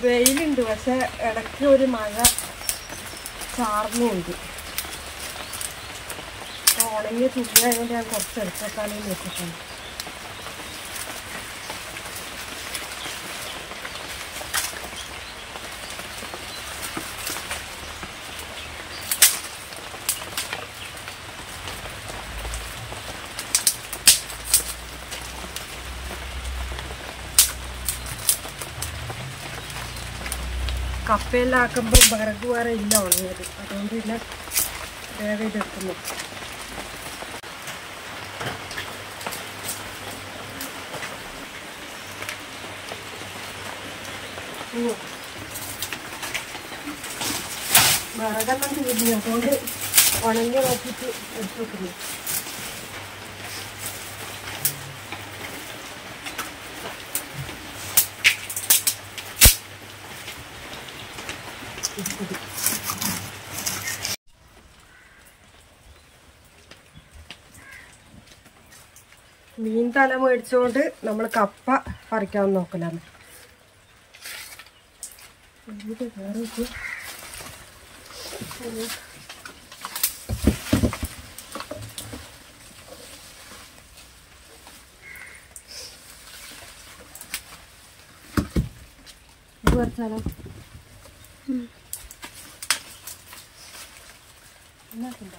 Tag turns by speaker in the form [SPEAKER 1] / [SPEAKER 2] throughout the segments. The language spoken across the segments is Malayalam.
[SPEAKER 1] വെയിലുണ്ട് പക്ഷെ ഇടയ്ക്ക് ഒരു മഴ ചാർന്നുണ്ട് അപ്പോൾ ഉണങ്ങിയ തുണിയായതുകൊണ്ട് ഞാൻ കുറച്ച് എടുത്തേക്കാണെന്ന് വെച്ചിട്ടുണ്ട് കപ്പയെല്ലാം ആക്കുമ്പോൾ വിറക് വേറെ ഇല്ല ഉണങ്ങിയത് അതുകൊണ്ട് പിന്നെ വേഗം ഇതെടുക്കുന്നു ഉം. വിറകെല്ലാം തീർന്നു അതുകൊണ്ട് ഉണങ്ങി നോക്കിയിട്ട് എടുത്തു വെക്കുന്നു മീൻ തല മേടിച്ചുകൊണ്ട് നമ്മൾ കപ്പ പറിക്കാൻ നോക്കലാണ് ഇത് വേറെ ഇത്. ഉം. ഇത് പറിച്ചാലോ എന്നാക്കുണ്ടോ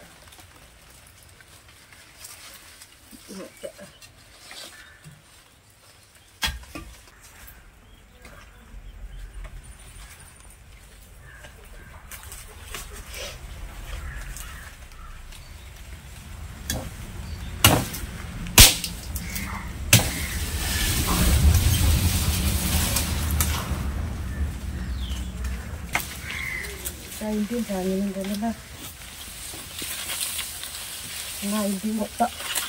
[SPEAKER 1] അതിൻ്റെയും ചാങ്ങുന്നുണ്ടല്ലോ അതിൻ്റെയും മൊത്തം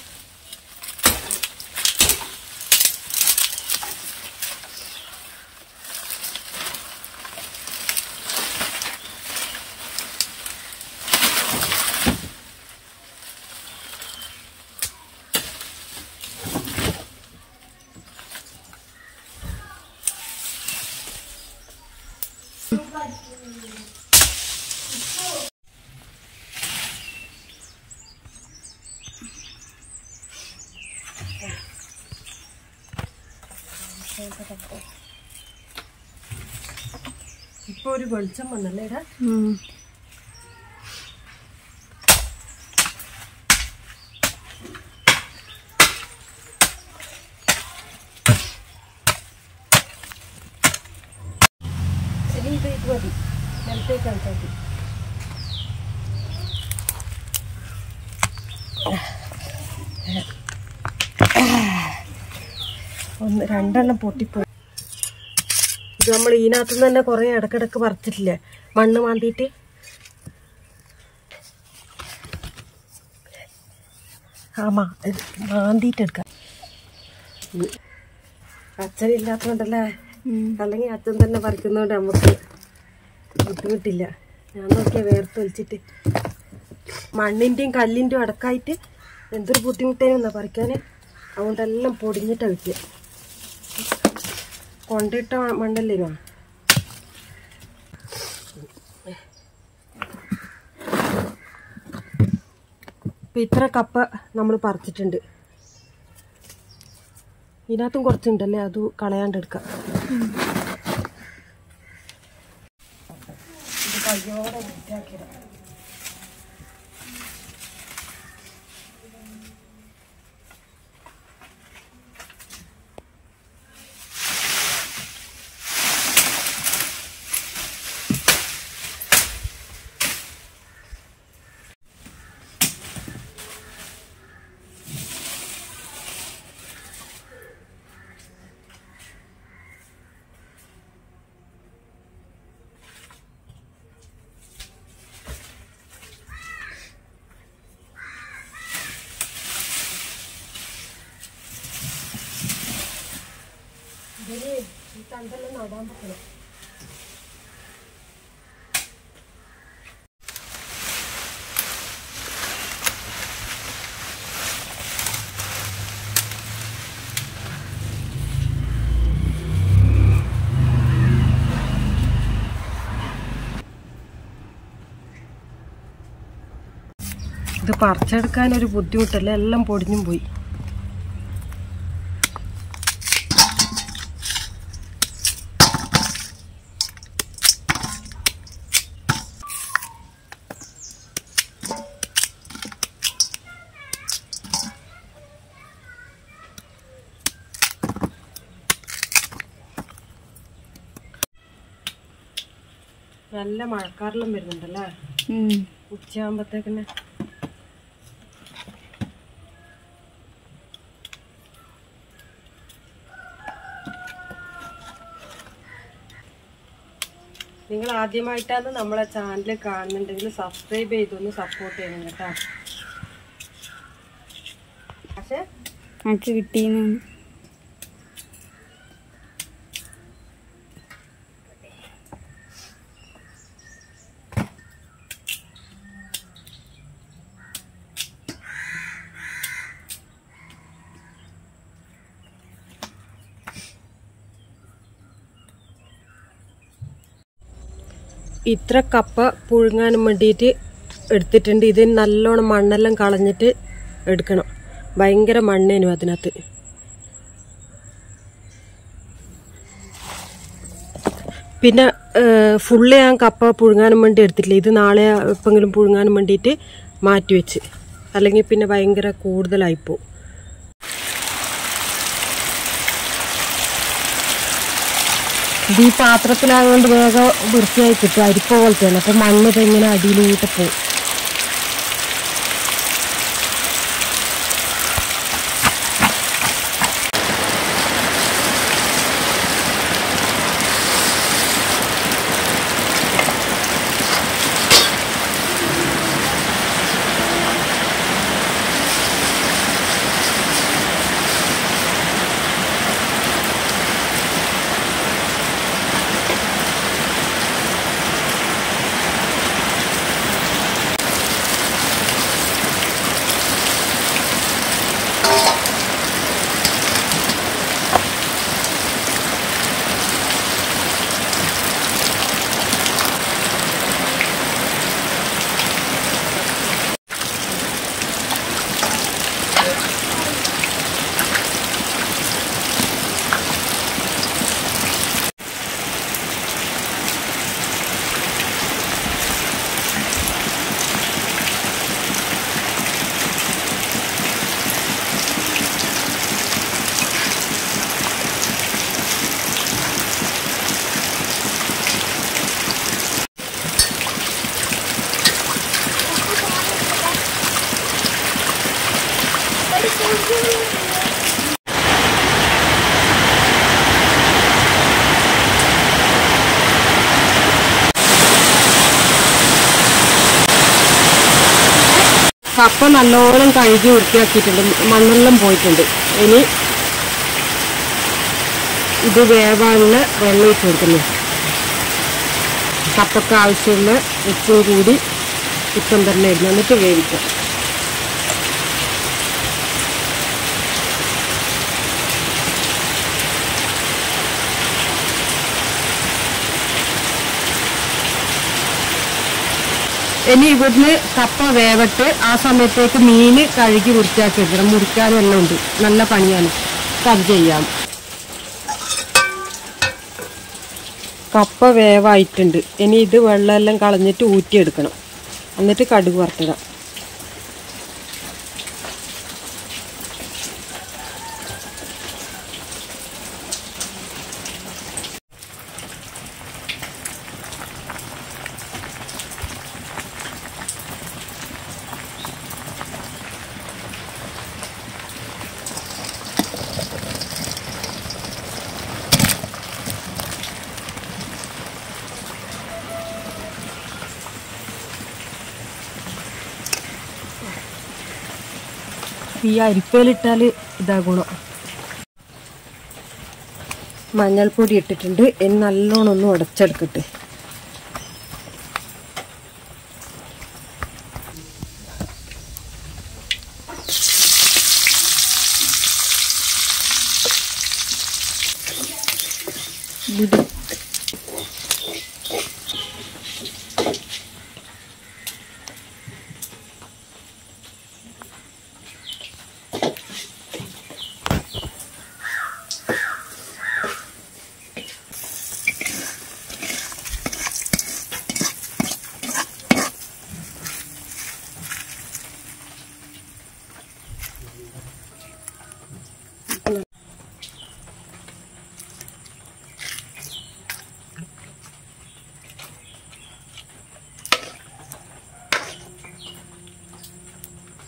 [SPEAKER 1] ഇപ്പൊ ഒരു വെളിച്ചം വന്നല്ലേ ഇടാ ഇനി ഇത് ഇത് മതി നിലത്തേക്ക് ആൾക്കാർ ഒന്ന് രണ്ടെണ്ണം പൊട്ടിപ്പോയി ഇത് നമ്മൾ ഇതിനകത്ത് തന്നെ കുറേ ഇടക്കിടക്ക് പറിച്ചിട്ടില്ലേ മണ്ണ് മാന്തിയിട്ട് ആ മാ ഇത് മാന്തിയിട്ട് എടുക്കാം ഉം. അച്ഛനില്ലാത്തതുകൊണ്ടല്ലേ അല്ലെങ്കിൽ അച്ഛൻ തന്നെ പറിക്കുന്നതുകൊണ്ട് നമുക്ക് ബുദ്ധിമുട്ടില്ല ഞാൻ നോക്കിയാ വേർത്ത് വലിച്ചിട്ട് മണ്ണിൻ്റെയും കല്ലിൻ്റെയും അടക്കായിട്ട് എന്തൊരു ബുദ്ധിമുട്ടേനെന്നാ പറിക്കാൻ അതുകൊണ്ടെല്ലാം പൊടിഞ്ഞിട്ടാണ് വെക്കുക കൊണ്ടിട്ട മണ്ണല്ലേ ഇരുവാ ഇപ്പം ഇത്ര കപ്പ നമ്മൾ പറിച്ചിട്ടുണ്ട് ഇതിനകത്തും കുറച്ചുണ്ടല്ലേ അത് കളയാണ്ടെടുക്കാം ഇത് കയ്യോടെ വൃത്തിയാക്കിയിടാം ഇതില് ഈ തണ്ടെല്ലാം നടാൻ പറ്റണം പക്ഷെ പറിച്ചെടുക്കാൻ ഒരു ബുദ്ധിമുട്ടല്ല എല്ലാം പൊടിഞ്ഞും പോയി നല്ല മഴക്കാറെല്ലാം വരുന്നുണ്ടല്ലേ ഉച്ചയാകുമ്പോഴത്തേക്കിന് നിങ്ങൾ ആദ്യമായിട്ടാണ് നമ്മളെ ചാനൽ കാണുന്നുണ്ടെങ്കിൽ സബ്സ്ക്രൈബ് ചെയ്തൊന്ന് സപ്പോർട്ട് ചെയ്യണം കേട്ടോ പക്ഷേ
[SPEAKER 2] എനിക്ക് കിട്ടിയെന്ന്
[SPEAKER 1] ഇത്ര കപ്പ പുഴുങ്ങാനും വേണ്ടിയിട്ട് എടുത്തിട്ടുണ്ട് ഇത് നല്ലോണം മണ്ണെല്ലാം കളഞ്ഞിട്ട് എടുക്കണം ഭയങ്കര മണ്ണേനും അതിനകത്ത് പിന്നെ ഫുള്ള് ഞാൻ കപ്പ പുഴുങ്ങാനും വേണ്ടി എടുത്തിട്ടില്ല ഇത് നാളെ എപ്പെങ്കിലും പുഴുങ്ങാനും വേണ്ടിയിട്ട് മാറ്റി വെച്ച് അല്ലെങ്കിൽ പിന്നെ ഭയങ്കര കൂടുതലായിപ്പോ ഇത് ഈ പാത്രത്തിലായതുകൊണ്ട് വേഗം വൃത്തിയായി കിട്ടും അരിപ്പ പോലത്തെയാണ് അപ്പം മണ്ണ് ഇങ്ങനെ അടിയിലൂട്ട് പോകും കപ്പ നല്ലോണം കഴുകി വൃത്തിയാക്കിയിട്ടുണ്ട് മണ്ണെല്ലാം പോയിട്ടുണ്ട് ഇനി ഇത് വേവാനുള്ള വെള്ളം ഇട്ട് കൊടുക്കുന്നു കപ്പക്ക് ആവശ്യമുള്ള ഉപ്പും കൂടി ഇപ്പം തന്നെ ഇടുന്നു എന്നിട്ട് വേവിക്കാം ഇനി ഇവിടുന്ന് കപ്പ വേവട്ട് ആ സമയത്തേക്ക് മീൻ കഴുകി വൃത്തിയാക്കി എടുക്കണം മുറിക്കാനും എല്ലാം ഉണ്ട് നല്ല പണിയാണ് അപ്പൊ അത് ചെയ്യാം കപ്പ വേവായിട്ടുണ്ട് ഇനി ഇത് വെള്ളമെല്ലാം കളഞ്ഞിട്ട് ഊറ്റിയെടുക്കണം എന്നിട്ട് കടുക് വറുത്തിടാം ഈ അരിപ്പയിലിട്ടാൽ ഇതാ ഗുണം മഞ്ഞൾപ്പൊടി ഇട്ടിട്ടുണ്ട് ഇനി നല്ലോണം ഒന്ന് ഉടച്ചെടുക്കട്ടെ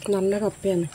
[SPEAKER 1] നല്ല കപ്പയാണ്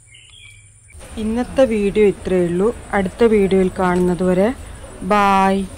[SPEAKER 1] ഇന്നത്തെ വീഡിയോ ഇത്രയേ ഉള്ളൂ അടുത്ത വീഡിയോയിൽ കാണുന്നത് വരെ ബായ്